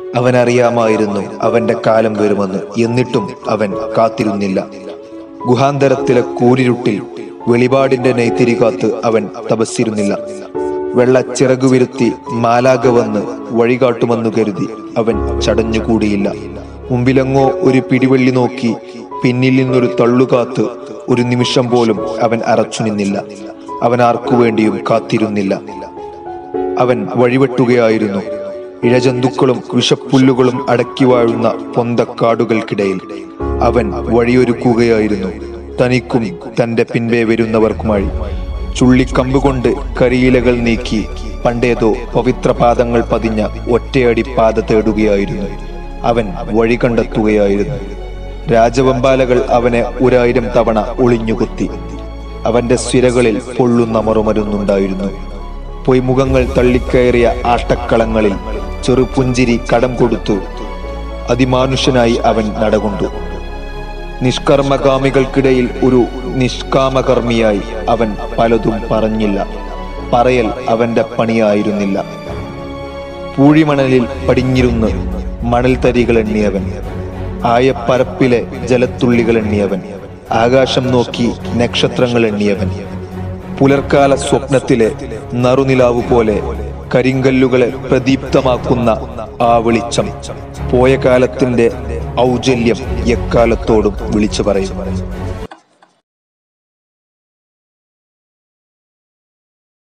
അവനറിയാമായിരുന്നു അവന്റെ കാലം വരുമെന്ന് എന്നിട്ടും അവൻ കാത്തിരുന്നില്ല ഗുഹാന്തരത്തിലെ കൂരിരുട്ടിൽ വെളിപാടിന്റെ നെയ്ത്തിരി കാത്ത് അവൻ തപസ്സിരുന്നില്ല വെള്ള ചിറകുവിരുത്തി മാലാക വന്ന് വഴികാട്ടുമെന്നു കരുതി അവൻ ചടഞ്ഞുകൂടിയില്ല മുമ്പിലെങ്ങോ ഒരു പിടിവെള്ളി നോക്കി പിന്നിൽ നിന്നൊരു തള്ളുകാത്ത് ഒരു നിമിഷം പോലും അവൻ അറച്ചു നിന്നില്ല അവൻ ആർക്കു വേണ്ടിയും കാത്തിരുന്നില്ല അവൻ വഴിവെട്ടുകയായിരുന്നു ഇഴജന്തുക്കളും വിഷപ്പുല്ലുകളും അടക്കി വാഴുന്ന പൊന്തക്കാടുകൾക്കിടയിൽ അവൻ വഴിയൊരുക്കുകയായിരുന്നു തനിക്കും തന്റെ പിൻപേ വരുന്നവർക്കുമായി ചുള്ളിക്കമ്പ് കൊണ്ട് കരിയിലകൾ നീക്കി പണ്ടേതോ പവിത്ര പാദങ്ങൾ പതിഞ്ഞ ഒറ്റയടി പാത തേടുകയായിരുന്നു അവൻ വഴി കണ്ടെത്തുകയായിരുന്നു രാജവെമ്പാലകൾ അവനെ ഒരായിരം തവണ ഒളിഞ്ഞുകുത്തി അവന്റെ സിരകളിൽ പൊള്ളുന്ന മറുമരുന്നുണ്ടായിരുന്നു പൊയ്മുഖങ്ങൾ തള്ളിക്കയറിയ ആട്ടക്കളങ്ങളിൽ ചെറുപുഞ്ചിരി കടം കൊടുത്തു അതിമാനുഷ്യനായി അവൻ നടകൊണ്ടു നിഷ്കർമ്മകാമികൾക്കിടയിൽ ഒരു നിഷ്കാമകർമ്മിയായി അവൻ പലതും പറഞ്ഞില്ല പറയൽ അവന്റെ പണിയായിരുന്നില്ല പൂഴിമണലിൽ പടിഞ്ഞിരുന്ന് മണൽത്തരികൾ എണ്ണിയവൻ ആയപ്പരപ്പിലെ ജലത്തുള്ളികൾ എണ്ണിയവൻ ആകാശം നോക്കി നക്ഷത്രങ്ങൾ എണ്ണിയവൻ പുലർക്കാല സ്വപ്നത്തിലെ നറുനിലാവ് പോലെ കരിങ്കല്ലുകളെ പ്രദീപ്തമാക്കുന്ന ആ വെളിച്ചം പോയ കാലത്തിന്റെ ഔജല്യം എക്കാലത്തോടും വിളിച്ചു പറയും